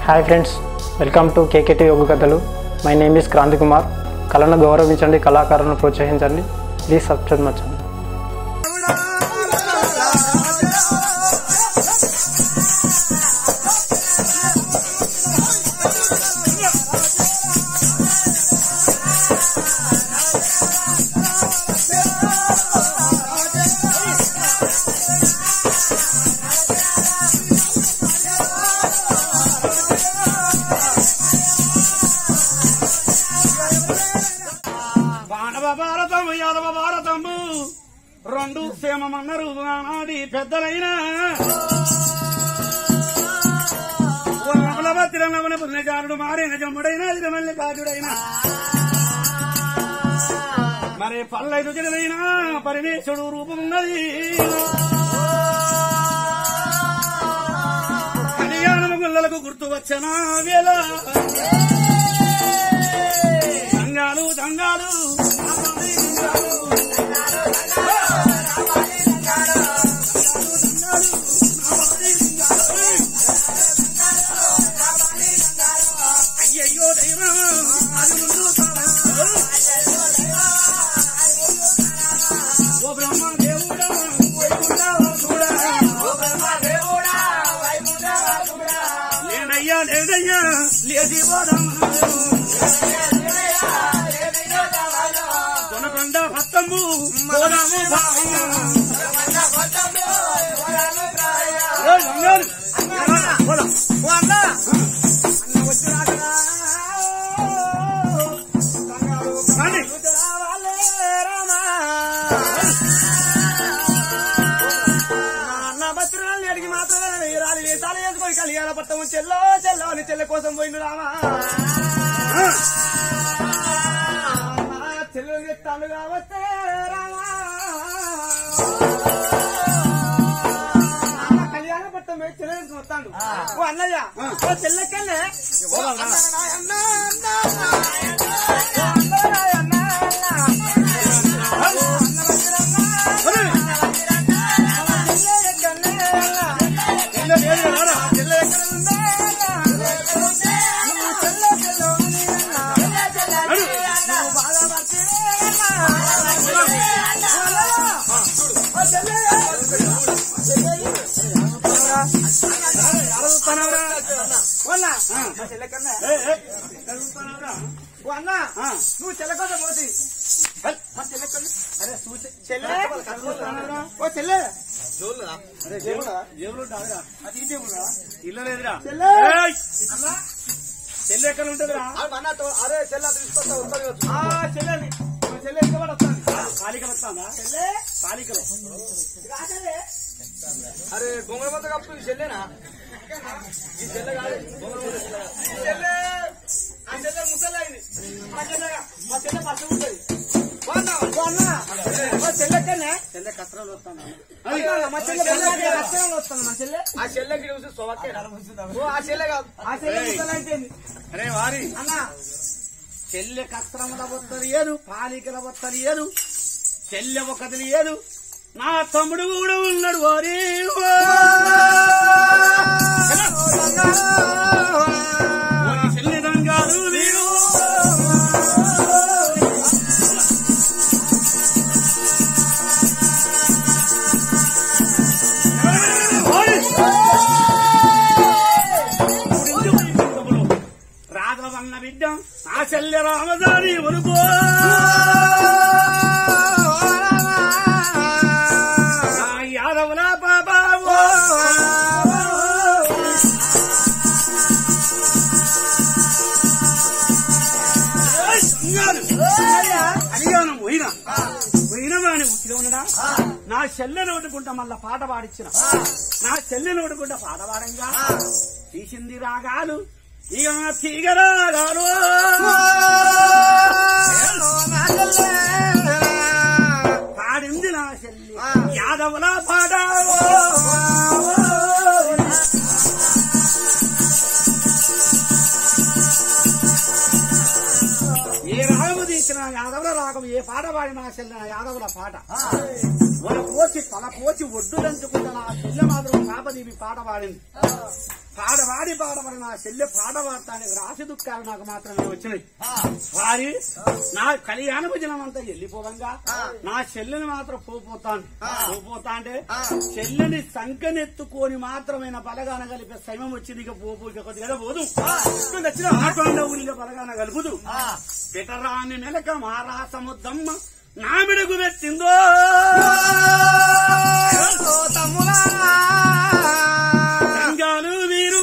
Hi friends welcome to KKT యోగ కథలు my name is Kranthi Kumar కళను గౌరవించండి కళాకారులను ప్రోత్సహించండి ప్లీజ్ సబ్స్క్రైబ్ మచ్చండి పాండవ భారతము యాదవ భారతము రెండు క్షేమమన్నారు ఆనాడి పెద్దలైన తిరణవన పుణ్యచారుడు మారిన జమ్ముడైన ఇరమల్లి కాజుడైన మరి పల్లైదు జనదైన పరమేశ్వరుడు రూపమున్నది కళ్యాణము గుల్లలకు గుర్తు వచ్చిన వేళ సంఘాలు సంఘాలు అయ్యయ్యో దైవం అది ముందు ఓ బ్రహ్మ దేవుడా లేదయ్యా లేదయ్యా లేది కొనకొండ భక్తము పోదాము అడిగి మాత్రమే రాలి వేసాలు వేసుకొని కలియాల పట్టము చెల్లో చెల్లో అని చెల్లె కోసం పోయిండు రామా చెల్లెలు చెప్తాను కావస్తే రామా అన్న కళ్యాణ పట్టం పోయి చెల్లెలు వస్తాడు ఓ అన్నయ్య ఓ చెల్లెక్కనే అన్నా నువ్వు చెల్లెకొండ పోతి మా చెల్లెకొండ అరే చూసే చెల్లె ఓ చెల్లె అరే దేవుడా దేవుడు ఉంటావురా అది ఈ దేవుడా ఇల్లు లేదురా చెల్లె అన్నా చెల్లె ఎక్కడ ఉంటుందిరా అరే చెల్ల తీసుకొస్తా ఉంటుంది కదా. ఆ చెల్లెని మా చెల్లె ఎంత పడి వస్తాను పాలికలు వస్తానా చెల్లె పాలికలు అరే గొంగళ మొత్తం కప్పు ఈ చెల్లేనా ఈ చెల్లె కాదు గొంగళ మొత్తం చెల్లె. చెల్లె ఆ చెల్లె ముసలైంది మా చెల్లె మా చెల్లె పట్టు ఉంటుంది చెల్లె కష్టంలో వస్తాను మా చెల్లె కష్టంలో వస్తాను మా చెల్లె ఆ చెల్లెకి చూసి సొవకే ఓ ఆ చెల్లె కాదు ఆ చెల్లె ముసలైతే అరే వారి అన్న చెల్లె కస్త్రముల వత్తలు ఏదు పాలికల వత్తలు ఏదు చెల్లె ఒకది ఏదు నా తమ్ముడు కూడా ఉన్నాడు వారి చెల్లి దంగారు వీరు రాఘవన్న బిడ్డ నా చెల్లె రామదాని వనుకో నా యాదవుల బాబావో అడిగాను పోయినా పోయినా వాని ఉట్టిగా ఉన్నదా నా చెల్లెని ఓడుకుంటా మళ్ళా పాట పాడిచ్చిన నా చెల్లెని ఓడుకుంటా పాట పాడంగా తీసింది రాగాలు ఇక తీగ రాగాలు పాడింది నా చెల్లి యాదవుల పాట ఏ రాగము తీసిన యాదవుల రాగం ఏ పాట పాడినా చెల్లి నా యాదవుల పాట మన కోసి తల కోసి ఒడ్డు దంచుకుంటే నా చెల్లె మాత్రం పాప నీవి పాట పాడింది పాడవాడి పాడబడి నా చెల్లె పాట పాడతాను రాసి దుఃఖాలు నాకు మాత్రమే వచ్చినాయి వారి నా కళ్యాణ భజనం అంతా వెళ్ళిపోవంగా నా చెల్లెని మాత్రం పోపోతాను పోపోతా అంటే చెల్లెని సంకనెత్తుకొని మాత్రమైన బలగాన కలిపే సైమం వచ్చింది ఇక పోపు ఇక కొద్దిగా పోదు వచ్చిన ఆటంలో ఊరిగా బలగాన కలుపుదు పిటరాని నెలక మారాసముద్దమ్మ నామిడకు పెట్టిందో సంగాలు వీరు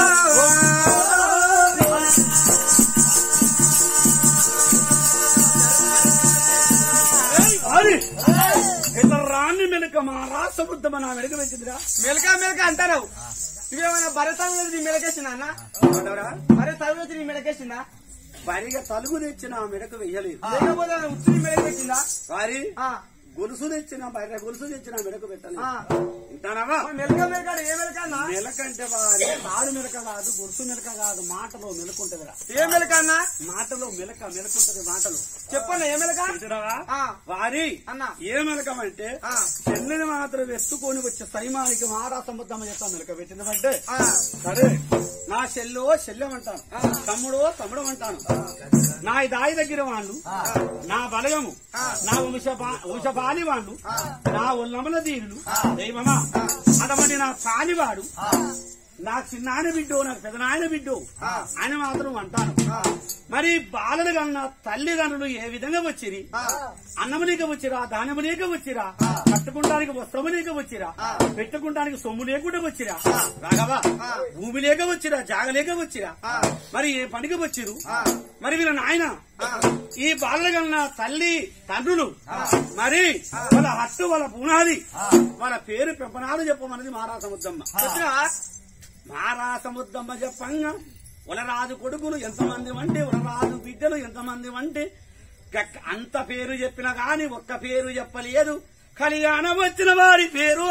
అది పిటరాని మెలక మారాసముద్దమ్మ నా మెడకు పెట్టిందిరా మెలక మెలక అంటారు ఇవేమైనా భరతం నీ మెలకేసిందా అన్న భరత తల్లి నీ మెలకేసిందా బరిగా తలుగు తెచ్చిన ఆ మెడకు వెయ్యలేదు లేకపోతే ఉత్తిని మెలకేసిందా వారి ఆ, గొలుసు తెచ్చిన బయట గొలుసు తెచ్చిన ఆ మెడకు పెట్టాలి ఆ. వింటానావా మరి మెలక మెలక అంటే ఏ మెలక అన్న మెలకంటే వారి తాడు మెలక కాదు గొలుసు మెలక కాదు మాటలో మెలకుంటదిరా ఏ మెలక అన్న మాటలో మెలక మెలకుంటది మాటలు చెప్పన్న ఏ మెలక వింటున్నావా? ఆ. వారి అన్న. ఏ మెలకం అంటే ఆ. చెల్లెని మాత్రం ఎత్తుకొని వచ్చే సైమానికి మారా సముద్రమ్మ చేస్తా మెలక పెట్టింది అంటే ఆ, సరే నా చెల్లో చెల్లెమంటాను తమ్ముడో తమ్ముడు అంటాను నా దాయి దగ్గర వాళ్ళు నా బలగము నా వంశ వంశపాలి వాళ్ళు నా ఉల్లమల దీనులు దైవమా అటువంటి నా పాలివాడు నా చిన్నాయన బిడ్డో నాకు పెదనాయన బిడ్డో అని మాత్రం అంటాను మరి బాలలు కన్నా తల్లిదండ్రులు ఏ విధంగా వచ్చిరి అన్నము లేక వచ్చిరా ధాన్యము లేక వచ్చిరా కట్టుకుంటానికి వస్త్రము లేక వచ్చిరా పెట్టుకుంటానికి సొమ్ము లేకుండా వచ్చిరా రాఘవా భూమి లేక వచ్చిరా జాగ లేక వచ్చిరా మరి ఏ పనికి వచ్చిరు మరి వీళ్ళ నాయన ఈ బాలల కన్నా తల్లి తండ్రులు మరి వాళ్ళ హట్టు వాళ్ళ పునాది వాళ్ళ పేరు పెంపనాలు చెప్పమన్నది మారా సముద్రమ్మ చెప్పినావా? మారా సముద్రమ్మ చెప్పంగా ఉలరాజు కొడుకులు ఎంతమంది వంటి ఉలరాజు బిడ్డలు ఎంతమంది వంటి గక్- అంత పేరు చెప్పినా గాని ఒక్క పేరు చెప్పలేదు కళ్యాణం వచ్చిన వారి పేరు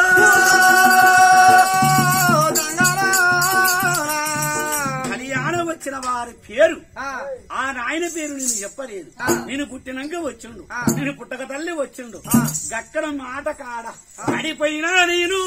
కళ్యాణం వచ్చిన వారి పేరు ఆ, ఆ నాయన పేరు నేను చెప్పలేదు నేను పుట్టినాక వచ్చిండు నేను పుట్టక తల్లి వచ్చిండు గక్కడ మాట కాడ పడిపోయినా నేను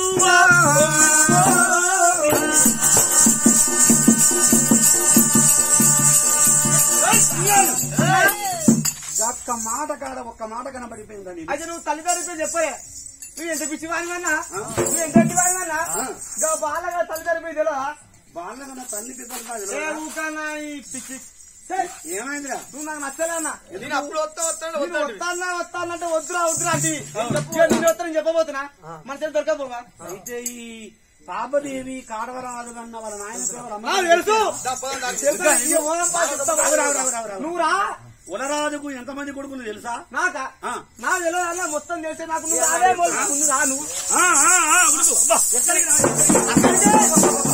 ఒక్క మాట కాడ ఒక్క మాట కనబడిపోయిందని అయితే నువ్వు తల్లిదండ్రులతో చెప్పలే నువ్వు ఎంత పిచ్చివాడివన్నా నువ్వు ఎంత పిచ్చివాడివన్నా గా బాలగా తల్లిదండ్రులు తెలియదా వాళ్ళ తల్లి పిల్లలు కాదు ఏ ఊకన్నా ఈ పిచ్చి ఛే, ఏమైందిరా నువ్వు నాకు నచ్చలే అన్న నేను అప్పుడు వస్తా వస్తానా వస్తానంటే వద్దురా వద్దురా అంటే నేను వస్తానని చెప్పబోతున్నా మన చేతి దొరకపోవా అయితే ఈ పాపదేవి కాడవరాజు అన్న వాళ్ళ నాయన పేరు అమ్మ. నాకు తెలుసు తెలుసా? ఈ ఓనంపా చెప్తావా? రావు, రావు, రావు, రావు, రావు. నువ్వు రా ఉలరాజుకు ఎంతమంది కొడుకులు తెలుసా నాకా ఆ. నా తెలియదు అన్న మొత్తం తెలిసే నాకు నువ్వు రావే బోల్. ముందు రా నువ్వు ఆ, ఆ, ఆ, ఉరుకు. అబ్బా, ఎక్కడికి రా, ఎక్కడికి రా.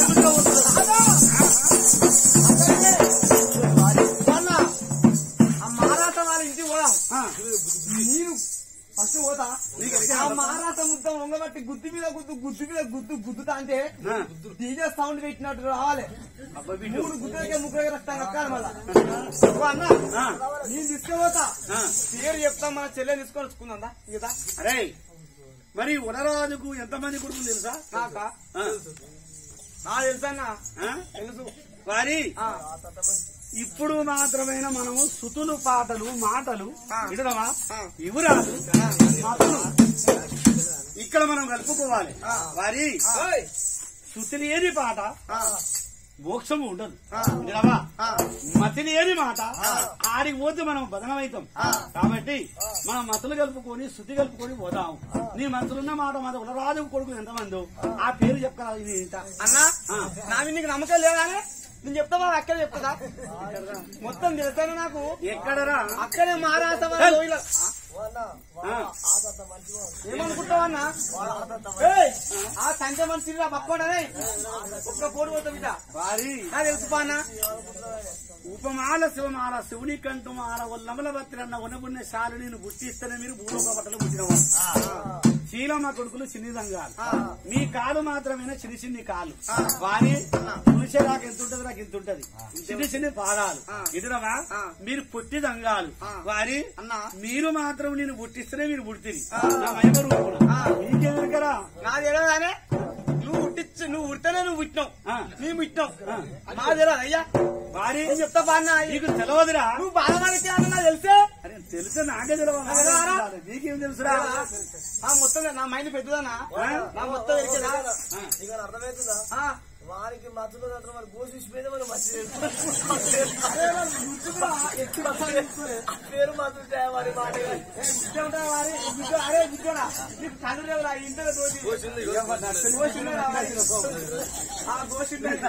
అన్న ఆ మారాట వాళ్ళ ఇంటికి పోదాం ఆ, నేను ఫస్ట్ పోతా ఆ మారాట ముద్ద వంగబట్టి గుద్దు మీద గుద్దు గుద్దు మీద గుద్దు గుద్దుతా అంటే ఆ. డీజే సౌండ్ పెట్టినట్టు రావాలి అబ్బా, బిడ్డు. మూడు గుద్దులకే ముగ్గురు రక్తం రక్కాలి మళ్ళా ఓ అన్న ఆ, నేను తీసుకుపోతా ఆ. పేరు చెప్తా మన చెల్లెని తీసుకొని వచ్చుకుందా కదా అరే మరి ఉలరాజుకు ఎంతమంది కొడుకులు తెలుసా నాకా ఆ, నా తెలుసన్నా ఆ? తెలుసు వారి ఆ, ఇప్పుడు మాత్రమేనా మనము సుతులు పాటలు మాటలు ఆ. వినడమా ఆ. ఇవురాలు మతులు ఇక్కడ మనం కలుపుకోవాలి వారి ఓయ్. శృతి లేని పాట ఆ, మోక్షము ఉండదు వినడమా ఆ, మతి లేని మాట ఆడికి పోతే మనం బదనమవుతాం కాబట్టి మనం మతులు కలుపుకొని శృతి కలుపుకొని పోదాం నీ మనసులున్న మాట మాట ఉలరాజు కొడుకు ఎంతమంది ఆ పేరు చెప్పరా ఇది ఇంత అన్నా ఆ. నా మీద నీకు నమ్మకం లేదానే నేను చెప్తావా అక్కడే చెప్తుందా మొత్తం తెలుసాను నాకు ఎక్కడరా అక్కడే మారాస ఆ, ఏమనుకుంటావన్నా ఏయ్, ఆ సంచ మనిషి పక్కోడనే ఒక్క పోటు పోతాం బిడ్డ వారి నాకు తెలుసు పా అన్న ఉపమాల శివమాల శివుని కంటు మాల ఉల్లమల భక్తులన్న ఉనగున్న శాలు నేను గుర్తిస్తేనే మీరు భూలోక బట్టలు పుట్టినవారు శీలమ్మ కొడుకులు చిన్ని రంగాలు మీ కాలు మాత్రమేనా చిన్ని చిన్ని కాలు వారి పులిసే నాకు ఎంత ఉంటది నాకు ఎంత ఉంటది చిన్ని చిన్ని పాదాలు ఎదురవా మీరు పుట్టి దంగాలు వారి అన్నా. మీరు మాత్రం నేను పుట్టిస్తేనే మీరు పుట్టింది నా మహిమ రూపులు మీకెందుకరా నా తెలియదానే నువ్వు ఉట్టించి నువ్వు ఉడితేనే నువ్వు పుట్టినావు ఆ. మేము పుట్టినాం మా తెలియదు అయ్యా వారి నేను చెప్తా బాగా నీకు తెలియదురా నువ్వు బాలవాడికి అన్నా తెలిసే అరే తెలుసు నాకే తెలియదు తెలియదురా? నీకేం తెలుసురా ఆ మొత్తం నా మైండ్ పెద్దదానా నా మొత్తం ఎరికేదా ఇక అర్థమవుతుందా ఆ. వారికి మధ్యలో మాత్రం మరి గోసిపోయితే మనం మంచి అరే నా గుర్తుకురా, ఎత్తు బస్సాలు వేసుకునే. పేరు మాత్రం వారి మాట ఏ, గుడ్డే ఉంటాయా వారి? గుడ్డ, అరే గుడ్డోడా, నీకు కళ్ళు లేవురా, ఈ ఇంట్లో తోటి. గోసిందేరా వారి? ఆ, గోసిందే.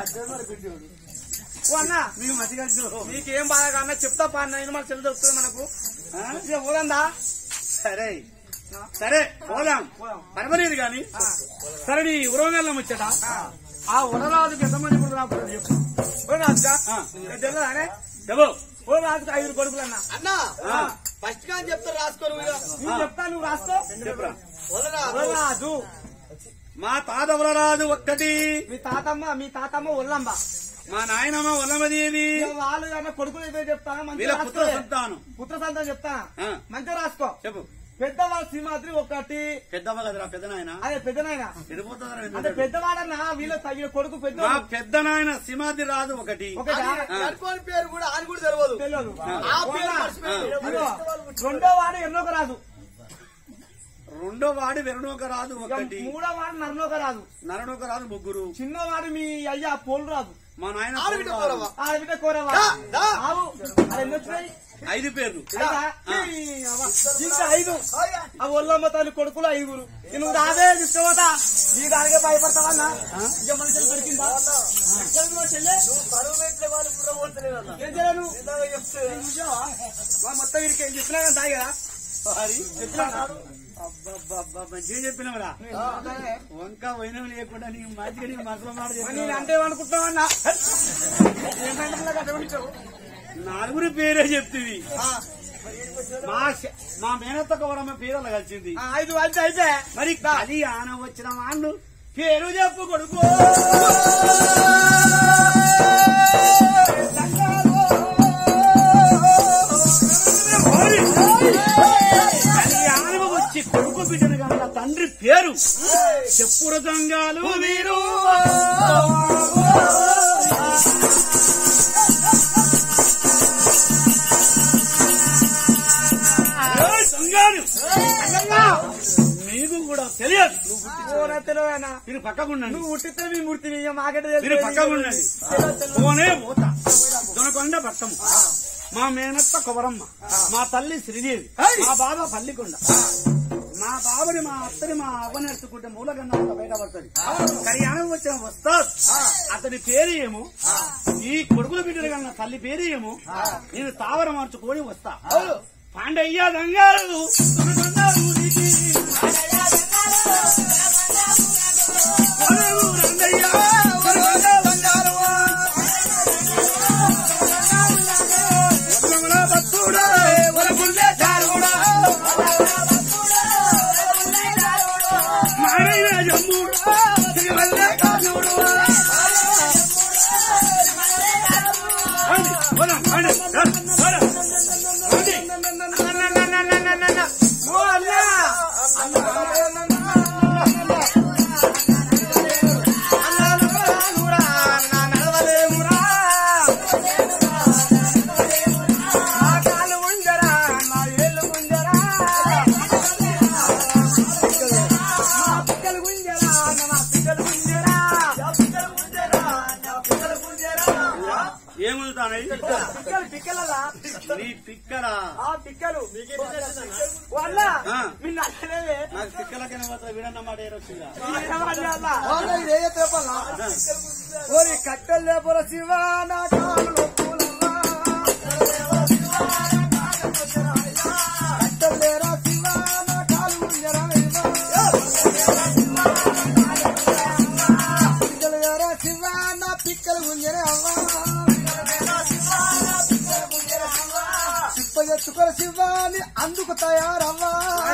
ఓ అన్న నీకు మంచిగా చూడు. నీకేం బాధ కాన్నా చెప్తా పా అన్న మన చెల్లి దొరుకుతుంది మనకు ఇక పోదందా సరే సరే పోదాం పోదాం. పరమలేదు గాని సరే నీ ఉరవగల్లం వచ్చాట ఆ ఉరరాజుకి ఎంతమంది కూడా రాకుండా చెప్పు ఓ రాజుగా ఆ. తెలియదానే చెప్పు ఓ రాజుగా ఐదు కొడుకులన్నా అన్నా ఆ. ఫస్ట్ గా చెప్తారు రాసుకోరు ఇక. నేను చెప్తా నువ్వు రాసుకో చెప్పురా వదలరా. ఓ రాజు మా తాత ఉరరాజు ఒక్కటి మీ తాతమ్మ మీ తాతమ్మ ఒళ్ళమ్మ మా నాయనమ్మ వల్లమదేవి ఇక వాళ్ళు అన్న కొడుకులు ఏదో చెప్తానా వీళ్ళ మంచిగా పుత్ర రాసుకో సంతానం పుత్ర సంతానం చెప్తానా ఆ. మంచిగా రాసుకో చెప్పు పెద్దవాళ్ళ సింహాద్రి ఒకటి పెద్దమ్మ కదరా పెద్ద నాయన అదే పెద్దనాయన అంటే పెద్దవాడన్నా వీళ్ళ వీళ్ళ కొడుకు పెద్ద మా పెద్ద నాయన సింహాద్రి రాజు ఒకటి ఒకటా అది నడుపుకోని పేరు కూడా ఆయన కూడా తెలియదు తెలియదు ఆ పేరు ఓనా? మర్చిపోయింది. ఇదిగో, రెండో వాడు ఎన్నోక రాజు రెండో వాడి వెరణోక రాజు ఇక ఒకటి మూడో వాడు నన్నోక రాజు నరణోక రాజు ముగ్గురు చిన్నవాడు మీ అయ్యా పోలు రాజు మా నాయన ఆడబిడ్డ రాజు. పోరవా? ఆడబిడ్డ కోరవా దా, దా. ఆవు అది ఎన్ని వచ్చినాయి ఐదు పేర్లు ఐదా? ఈ అవ్వ. ఇంకా ఐదు ఆ ఒళ్ళమ్మ తల్లి కొడుకులు ఐదుగురు ఇక నువ్వు రాదే తీసుకుపోతా నీ దానికే భయపడతావన్నా ఇక మనుషులు దొరికిందా ఎక్కడ నువ్వు చెల్లె బరువు పెట్టిన వాళ్ళు బుర్ర పోతలేదు అన్న ఏం చేయను ఇందాక చెప్తే మొత్తం వీరికి ఏం చెప్పినా కానీ తాగి కదా వారి చెప్పినా అబ్బబ్బబ్బబ్బ, మంచిగా చెప్పినవరా వంక వైనం లేకుండా నీకు మంచిగా నీకు మసలు మాట మరి చెప్పినావురా. నేను అంటే అనుకుంటున్నావన్నా ఏంటంటే అక్కడ ఉంటావు నలుగురి పేరే చెప్తుంది మా శ- మా మేనత్త కవరమ్మ పేరు అలా కలిసింది ఆ, ఐదు ఐదు అయితే మరి కళ్యాణం వచ్చిన వాళ్ళు పేరు చెప్పు కొడుకు కళ్యాణం వచ్చి కొడుకు బిడ్డను కనుక తండ్రి పేరు చెప్పుర సంఘాలు వీరు ఏయ్ సంఘాలు మీకు కూడా తెలియదు ఓనా తెలియనా మీరు పక్కకుండండి నువ్వు ఉట్టితే మీ మూర్తి ఇక మాకెట మీరు పక్కకుండండి పోనే పోతా దొనకొండ పట్టము మా మేనత్త కొవరమ్మ మా తల్లి శ్రీదేవి మా బాబా పల్లికొండ మా బాబుని మా అత్తని మా అవ్వని ఎత్తుకుంటే మూలగన్న బయటపడుతుంది కళ్యాణం వచ్చిన వస్తాద్ అతని పేరు ఏమో ఈ కొడుకుల బిడ్డలు కన్నా తల్లి పేరు ఏమో నేను తావర మార్చుకొని వస్తా పాండయ్య దంగారు దొనకొండ ఊరికి. కొడవు రంగయ్య, దొనకొండ బంగారు. వరముల భక్తుడా, వరముల్లే చారుడా. మారైన జమ్ముడా, తిరువల్లే కాజుడా. రండి, పోదాం, రండి, రండి, రండి. ఓ అన్నా ఏముంటానై పిక్కలు పిక్కలరా నీ పిక్కరా ఆ పిక్కలు వాళ్ళ ఆ. మీ నచ్చలేదే నాకు పిక్కలకైనా పోతా వీడన్నమాట ఏరొచ్చిందా ఓరి కట్టెలు లేపర శివ నా కాళ్ళు పూలవ్వా. కట్టెలు లేరా శివ నా కాళ్ళు ఉంజరా ఇవ్వా. పిక్కలు లేరా శివ నా పిక్కలు ఉంజరే అవ్వా చిప్ప ఎత్తుకొని శివాని అందుకు తయారవ్వా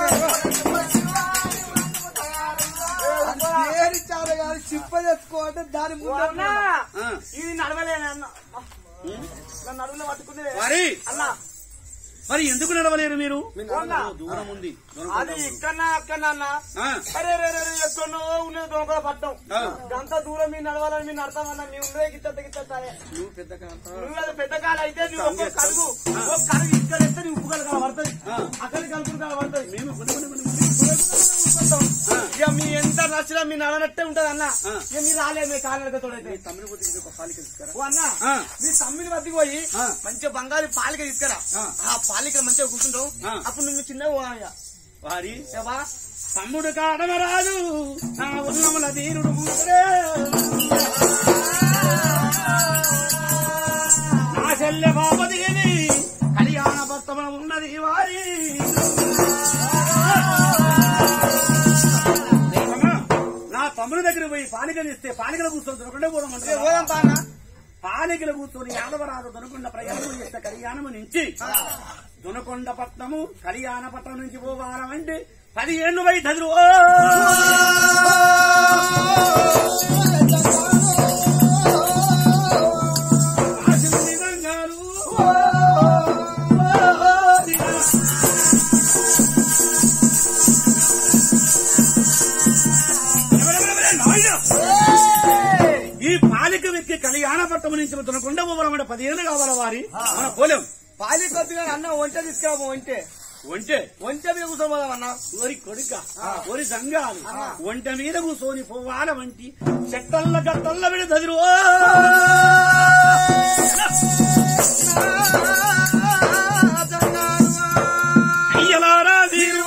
ఏడిచారు కానీ చిప్ప తెచ్చుకోవాలంటే దాని ముందు ఇది నడవలేను అన్న నన్ను నడువులో పట్టుకుంది మరి అన్న మరి ఎందుకు నడవలేరు మీరు ఉన్నా. దూరం ఉంది దూరం అది ఇక్కడ అక్కడ అన్న ఆ, అరే రే రే ఎక్కడో ఉన్నది దొంగల పట్టం ఆ. గంత దూరం మీరు నడవాలని మీరు నడతామన్నా మీ ఉండే గిట్ట గిట్ట సరే నువ్వు పెద్ద కాంత. నువ్వు అది పెద్ద కాల అయితే నువ్వు ఒక్క కడుగు ఒక కడుగు ఇక్కడ ఎత్తే నీ ఉప్పు కలగాల పడుతుంది అక్కడ కలుపులు కాల పడుతుంది మేము కొన్ని కొన్ని కొన్ని ఇక మీ ఎంత నచ్చినా మీ నడనట్టే ఉంటది అన్న ఆ. ఇక మీరు రాలే మీ కాళ్ళతో తోడైతే తమ్ముని పోతే ఒక పాలిక తీసుకురా ఓ అన్న ఆ. మీ తమ్మిని వద్దకు పోయి ఆ. మంచిగా బంగారు పాలిక తీసుకురా ఆ. ఆ పాలిక మంచిగా కూర్చుంటావు ఆ. అప్పుడు నువ్వు చిన్నగా పోయా వారి ఏవా తమ్ముడు కాడమరాజు నా ఉన్నముల ధీరుడు కూతురే. నా చెల్లె బాపదేవి కళ్యాణ భర్తమన ఉన్నది వారి దేవమా, నా తమ్ముడి దగ్గర పోయి పాలికలు ఇస్తే పాలికలు కూర్చొని దొరకడే ఏ పోదామంటే పోదాం తానా పాలికలు కూర్చొని యాదవరాజు దొనకొండ ప్రయాణం చేస్తే కళ్యాణము నుంచి దొనకొండ పట్నము కళ్యాణ పట్నం నుంచి పోవాలంటే పది ఏళ్ళు పోయి చదువు ఈ పాలిక వ్యక్తి కళ్యాణ పట్టం నుంచి దొనకొండ పోవాలంటే పదిహేను కావాల వారి మన పోలేం పాలిక వద్దుగా అన్న వంట తీసుకురా వంటే ఒంటే వంట మీద కూర్చోబోదాం అన్న ఓరి కొడుక ఓరి సంఘాలు ఒంట మీద కూర్చొని పోవాల వంటి చెట్టల్ల గట్టల్ల విడి చదురు అయ్యలారా వీరు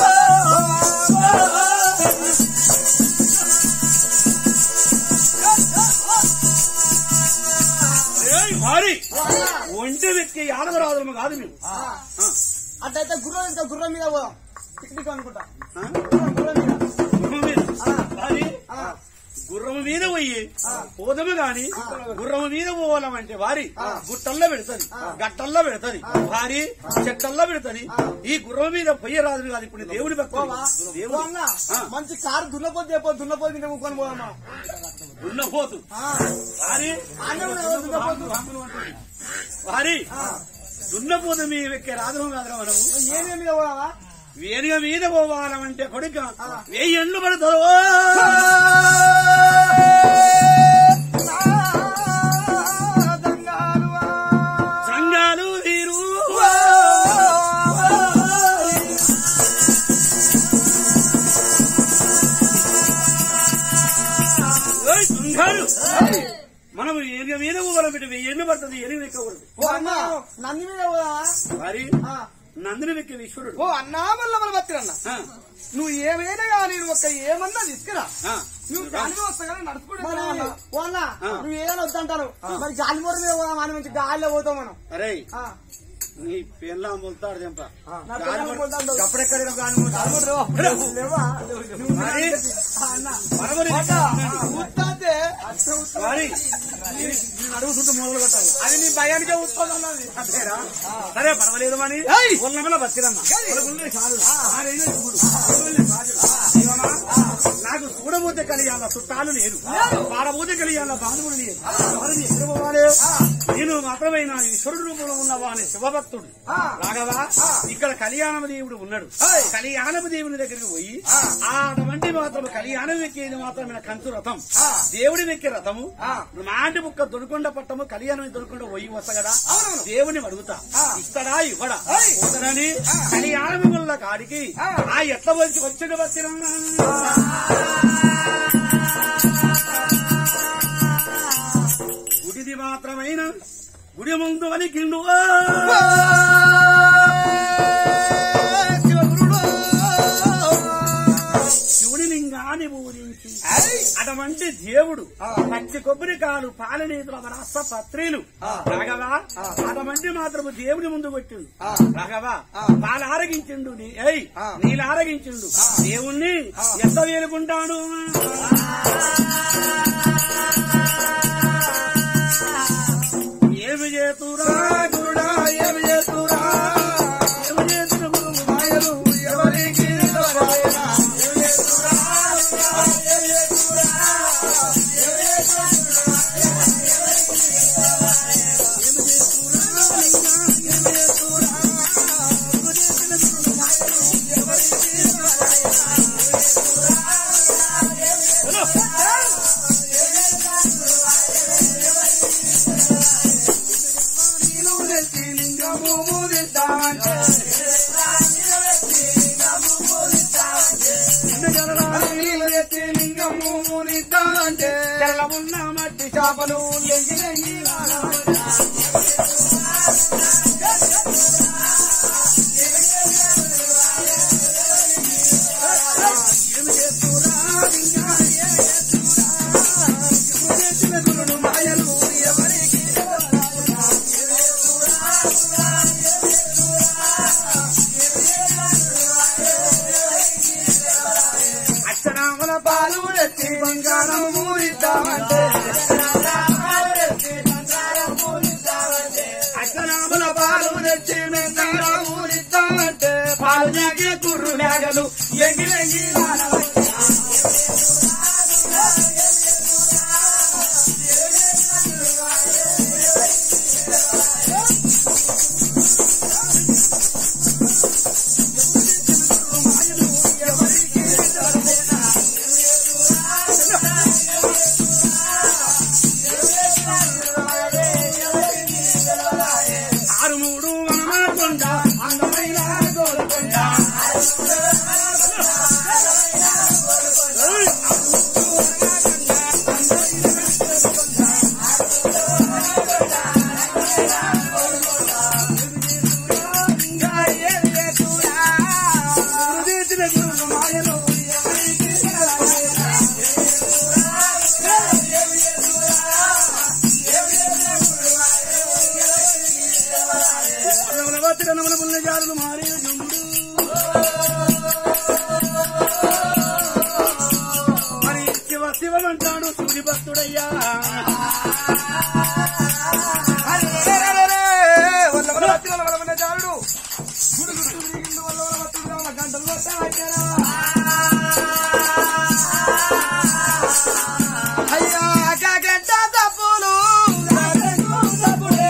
ఏయ్ భారీ ఒంటి వ్యక్తి ఆడవరాదులము కాదు మేము ఆ. అట్లయితే గుర్రం ఇంకా గుర్రం మీద పోదాం పిక్నిక్ అనుకుంటా ఆ? గుర్రం మీద గుర్రం మీద భారీ గుర్రం మీద పోయి పోదము గాని గుర్రం మీద పోవాలమంటే వారి గుట్టల్లో పెడతది గట్టల్లో పెడతది వారి చెట్టల్లో పెడతది ఈ గుర్రం మీద పొయ్య రాదు కాదు ఇప్పుడు దేవుడి భక్తులు ఓ దేవుడు అన్న మంచి కారు దున్నపోతే చెప్పు దున్నపోతే మీద ముక్కొని పోదామా ఉన్నపోతు వారి అన్నం ఉన్నది, దున్నపోతు వారి దున్నపోతు మీ ఎక్కే రాదు కాదు మనము ఏమే మీద పోదామా వేరుగా మీద పోవాలమంటే కొడుక వెయ్యి ఎండ్లు పడతారు సంఘాలు వీరు ఓయ్ సంఘాలు మనం ఏనుగ మీద పోవాలని పెట్టి వెయ్యి ఎండ్లు పడుతుంది ఏనుగు ఎక్కకూడదు ఓ అన్న నంది మీద పోదామా మరి ఆ. నందుని వెక్కి విశ్వరుడు ఓ అన్నా వల్ల మన బతిరన్న ఆ, నువ్వు ఏమైనా కానీ నువ్వు ఒక ఏమన్నా తీసుకురా ఆ. నువ్వు గాలి వస్తా కానీ నడుచుకుంటే ఓ అన్న ఆ. నువ్వు ఏదైనా వద్దంటారు మరి గాలి మూర మీద పోదాం అని మంచి గాలిలో పోతాం మనం అరే ఆ. నీ పెన్లా మొలుతాడు తెంప నా పిల్లలు పోతాండు. అప్పుడెక్కడ గాలి లేవా? నువ్వు మరి? ఆ అన్న మరొకరి ఉత్తాతే మరి అడుగు చుట్టూ మొదలు పెట్టాలి అది నీ భయానికే ఉత్పన్నది అంతేరా? సరే పర్వాలేదు అని ఏయ్! ఉన్నమల బతిరమ్మ కొడుకుల్ని చాలు. ఆరేళ్ళు చూడు. కొడుకుల్ని చాలు. ఇవ్వమా? నాకు చూడబోతే కలియాల చుట్టాలు లేరు పాడబోతే కలియాల బాధువులు లేరు మరి నీ ఎక్కడ పోవాలి నేను మాత్రమే నా ఈశ్వరుడు రూపంలో ఉన్నవా అనే శివభక్తుడు రాఘవా ఇక్కడ కళ్యాణమ దేవుడు ఉన్నాడు కళ్యాణమ దేవుని దగ్గరికి పోయి ఆ అటువంటి మాత్రం కళ్యాణం ఎక్కేది మాత్రమే కంచు రథం దేవుడి ఎక్కే రథము మాంటి ముక్క దొడుకొండ పట్టము కళ్యాణం దొడుకొండ పోయి వస్తా కదా దేవుని అడుగుతా ఇస్తాడా ఇవ్వడా పోతాడని కళ్యాణం వల్ల కాడికి ఆ ఎట్ల వచ్చి వచ్చాడు వచ్చిన గుడిది మాత్రమైన గుడి ముందు వలికిండు శివుడి లింగాన్ని పూజించి అటువంటి దేవుడు పచ్చి కొబ్బరికాయలు పాలనీతులు రస పత్రిలు రాఘవా అటువంటి మాత్రము దేవుడి ముందు కొట్టిండు రాఘవా పాలు ఆరగించిండు నీ- ఏయ్ నీళ్ళు ఆరగించిండు దేవుణ్ణి ఎంత వేలుకుంటాడు ఏమి చేతురా గురుడా ఏమి చేతురా ఏమి చేతురు గురువు మాయలు ఎవరికి తెలియదా? ఏమి చేతురా? ఏమి చేతురా? ఏమి చేతురా? ఏమి చేతురా? ఏమి చేతురా? పూజిస్తామంటే ఎత్తి లింగము పూజిస్తామంటే తెల్లమున్న మట్టి చేపలు లెంగి లెంగి మాయలు ఎవరికి అక్షరాముల పాలు ఎత్తి బంగారం పూరిద్దామంటే అక్షరాముల పాలు తెచ్చి బంగారం పూరిద్దామంటే పాలు జాగే కుర్రు మేఘలు ఎంగి ఎంగి ఆరు మూడు వనమాకొండ అందమైన గోలకొండ జారులు మారి మరి శివ శివమంటాడు సూర్య భక్తుడయ్యా జారుడు గుడు గుడు తిరిగిండు వల్ల వల్ల భక్తుడు రామ గంటలు కొట్టారా అయ్యా కాకెంట తప్పులు తప్పులే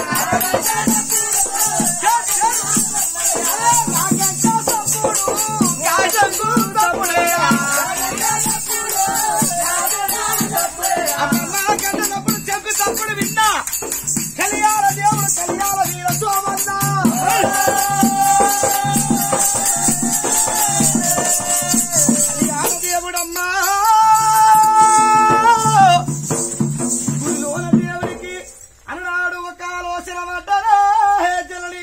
దేవుడమ్మా గుడిలోన దేవుడికి అన్నాడు ఒక ఆలోచన పడ్డరా హే జనని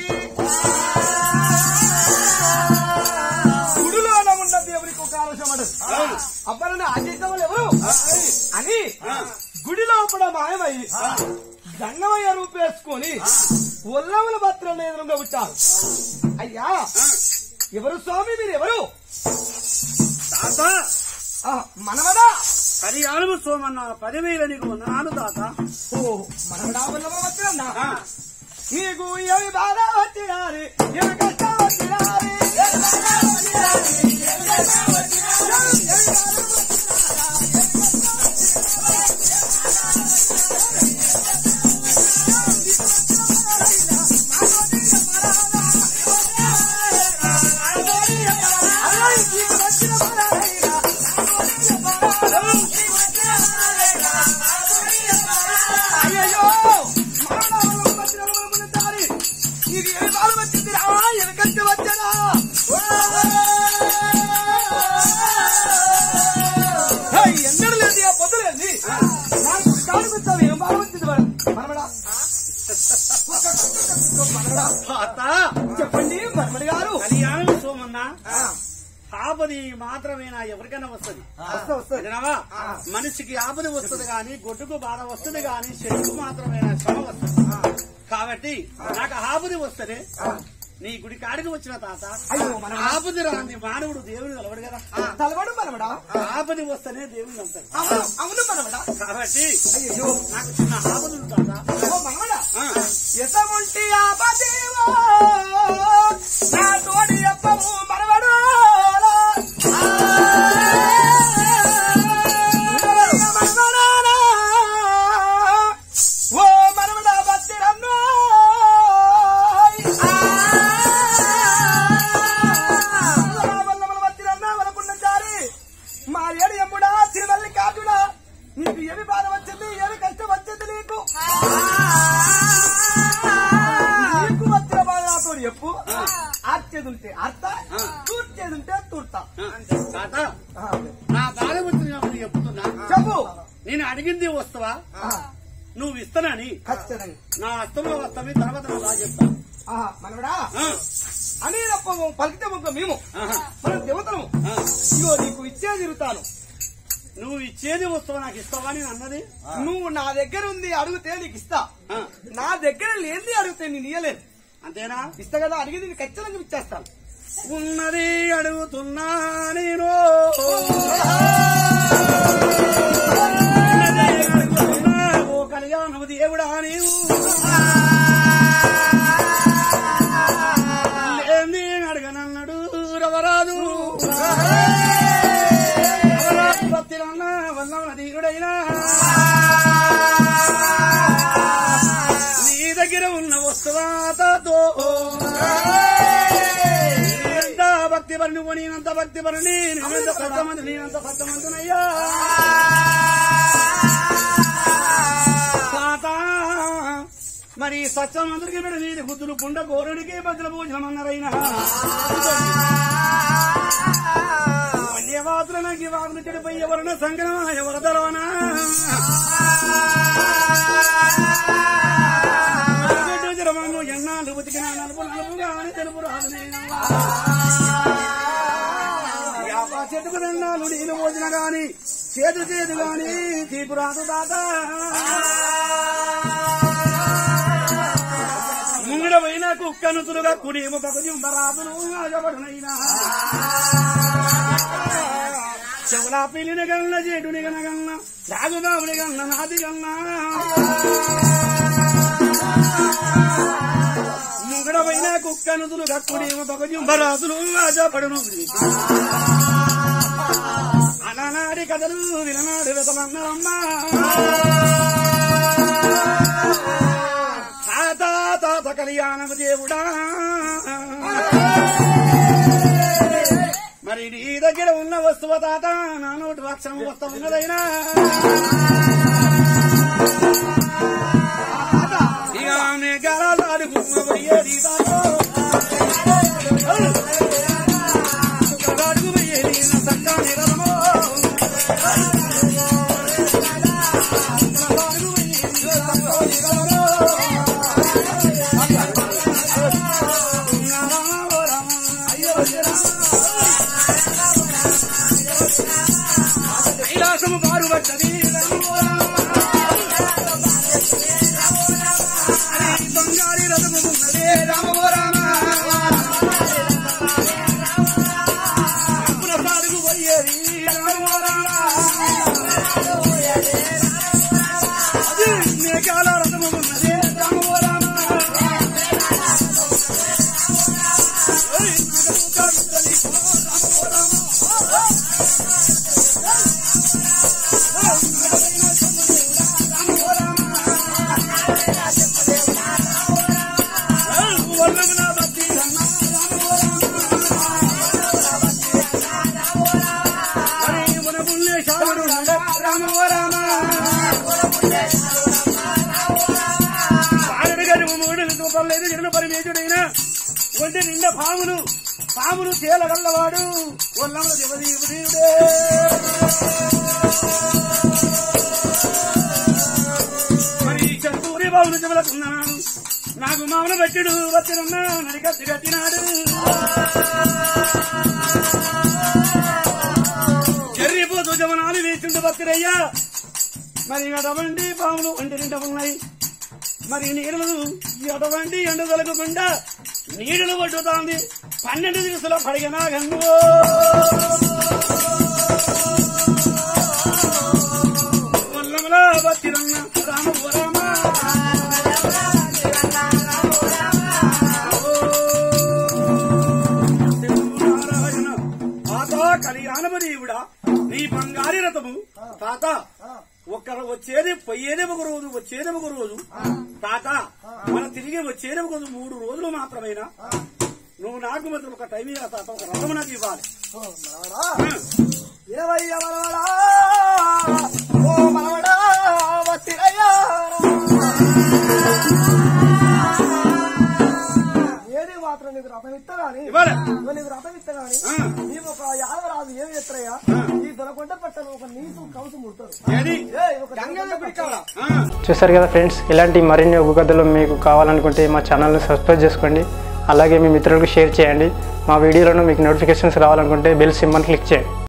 గుడిలోన ఉన్న దేవుడికి ఒక ఆలోచన పడ్డది అబ్బరని ఆచేసిన వాళ్ళు ఎవరు అని గుడి లోపల మాయమై గంగమయ్య రూపేసుకొని ఉల్లముల భద్రం ఎదురుగా వచ్చారు అయ్యా ఎవరు స్వామి మీరు ఎవరు తాత ఆ, మనవడా కళ్యాణము సోమన్న పదివేల నీకు వందనాలు తాత ఓ మనవడా ఉల్లముల భద్రం నీకు ఏమి బాధ వచ్చినారి ఏమి కష్టం వచ్చినారి ఏమి బాధ వచ్చినారి, ఏమి కష్టం వచ్చినారి, ఏమి బాధ అయ్యయ్యో మరణాలను వచ్చిన దారి నీకు ఏ బాధ వచ్చిందిరా వెనకంటే వచ్చారా ఎందరు లేదు ఆ పొద్దు లేదు నాకు కాలు పెట్టావు ఏం బాధ వచ్చింది మరి మనమడా మనమడా తాత చెప్పండి మర్మడి గారు కళ్యాణము సోమన్న ఆపది మాత్రమేనా ఎవరికైనా వస్తుంది వస్తా వస్తా విన్నావా మనిషికి ఆపద వస్తుంది గాని గొడ్డుకు బాధ వస్తుంది గాని చెడుకు మాత్రమేనా శ్రమ వస్తుంది కాబట్టి నాకు ఆపది వస్తుంది నీ గుడి కాడికి వచ్చిన తాత అయ్యో, మనం- ఆపది రాని మానవుడు దేవుడు కలవడు కదా తలబడు మనమడా ఆపది వస్తేనే దేవుడు అంటాడు అవును అవును మనమడా కాబట్టి అయ్యో నాకు చిన్న ఆపద ఉంది తాత ఓ మనమడా ఆ, ఎసముంటి ఆపదేవో నా తోడి ఎప్పము మనవడు ఓ మనవడా బతిరన్నో మా ఏడు ఎమ్ముడా తిరుమల్లి కాటుడా నీకు ఏమి బాధ వచ్చింది ఏమి కష్టం వచ్చింది నీకు అర్చేది ఉంటే అర్త తూర్చేది ఉంటే తూర్త తాత నా బాధ వచ్చింది కాబట్టి చెప్తున్నా చెప్పు నేను అడిగింది వస్తావా నువ్వు ఇస్తానని ఖచ్చితంగా నా అస్తంలో వస్తావి తర్వాత నువ్వు బాగా చెప్తా ఆహా, మనవడా ఆ, అని తప్పము పలికితే ముగ్గ మేము ఆహా, మనం దేవతలము ఆ. ఇగో నీకు ఇచ్చే తిరుగుతాను నువ్వు ఇచ్చేది వస్తావా నాకు ఇస్తావా అని అన్నది నువ్వు నా దగ్గర ఉంది అడిగితే నీకు ఇస్తా ఆ, నా దగ్గర లేనిది అడిగితే నేను ఇయ్యలేను అంతేనా ఇస్తా కదా అడిగింది నీకు ఖచ్చితంగా ఇచ్చేస్తాను ఉన్నది అడుగుతున్నా నేను ఉన్నది అడుగుతున్నా, ఓ కళ్యాణము దేవుడా నీవు లేని అడగనన్నాడు రవరాదు రవరాదు భక్తిరన్నా వల్లవన ధీరుడైనా నీ దగ్గర ఉన్న వస్తువాతో ఎంత భక్తి పరి నువ్వు నేనంత భక్తి పరి నేనంత సత్యమంది నేనంత సత్యమంతునయ్యా తాత మరి సత్యమంతుడికి పెడ నీటి బుద్ధులు పుండ గోరుడికి భద్ర భోజనం అన్నారైనా వన్యవాతులకి వాగులు చెడిపోయి ఎవరన సంగ్రమ ఎవరదరవనా జరమను ఎన్నాళ్ళు బతికిన నలుపు నలుపుగానే తెలుపు రాదు నేను. యాప చెట్టుకు ఎన్నాళ్ళు నీళ్ళు పోసిన గాని చేతు చేదు గాని తీపు రాదు తాత ముంగడ పోయిన కుక్కను తురుగా కుడి ముఖకు జింబరాదును ఆజపడునైనా చెవులా పిల్లిన గన్న చేటుని గనగన్న రాగుదాముని గన్న నాది గన్న ముంగడ పైన కుక్కను తులుగా కుడి ముఖకు జింబరాదులు ఆజపడును అలనాడి కథలు విననాడు వెతలన్నమ్మా తాత తాత కళ్యాణము దేవుడా మరి నీ దగ్గర ఉన్న వస్తువు తాత నా నోటి వక్షం వస్తా ఉన్నదైనా ఇక మేఘాలు అడుగుపోయేది తాతో అడుగు పోయేది నా సక్కాని రథమో అడుగు పోయేది నా సక్కాని రథమో కైలాసము బారు పట్టది బంగారి రథము ఉన్నదే రామో రామ ప్రసాదుకు పోయేది రామో రామ అది మేఘాల రథము ఉన్నదే రామో రామ ఒంటి నిండా పాములు పాములు తేలగల్లవాడు ఒల్లమ్మ దేవదేవుడే మరి చందూరి బాబులు చెబుతున్నాను నాకు మామల బట్టుడు వచ్చినున్నా నడికత్తి కట్టినాడు చెర్రిపోతూ జమనాలు వేసిండు బతిరయ్యా మరి అటువంటి పాములు ఒంటి నిండా ఉన్నాయి మరి నీడలు ఎటువంటి ఎండ తొలగకుండా నీడలు పట్టుతాంది పన్నెండు దివసాల పడిగినా గన్ను వల్లముల బతిరన్న రామ ఓ రామ నారాయణ తాత కళ్యాణమదేవుడా నీ బంగారి రథము తాత ఒక వచ్చేది పోయేది ఒక రోజు వచ్చేది ఒక రోజు తాత మన తిరిగి వచ్చేది ఒక రోజు మూడు రోజులు మాత్రమేనా నువ్వు నాకు మాత్రం ఒక టైం ఇవ్వాలి తాత ఒక రథము నాకు ఇవ్వాలి ఇరవై మనవడా ఓ మనవడా వత్తిరయ్యా ఏది మాత్రం నీకు రథం ఇత్తగాని ఇవ్వాలి. నీకు రథం ఇత్తగాని నీవు ఒక యాదవరాజు ఏం చేస్తారయ్యా ఈ దొరకొండ పట్టను ఒక నీసు కౌసు ముడతారు ఏది ఏయ్, ఒక గంగమ్మ గుడి కావాలా ఆ. చూసారు కదా ఫ్రెండ్స్ ఇలాంటి మరిన్ని ఒగ్గు కథలు మీకు కావాలనుకుంటే మా ఛానల్ని సబ్స్క్రైబ్ చేసుకోండి అలాగే మీ మిత్రులకు షేర్ చేయండి మా వీడియోలను మీకు నోటిఫికేషన్స్ రావాలనుకుంటే బెల్ సింబల్ క్లిక్ చేయండి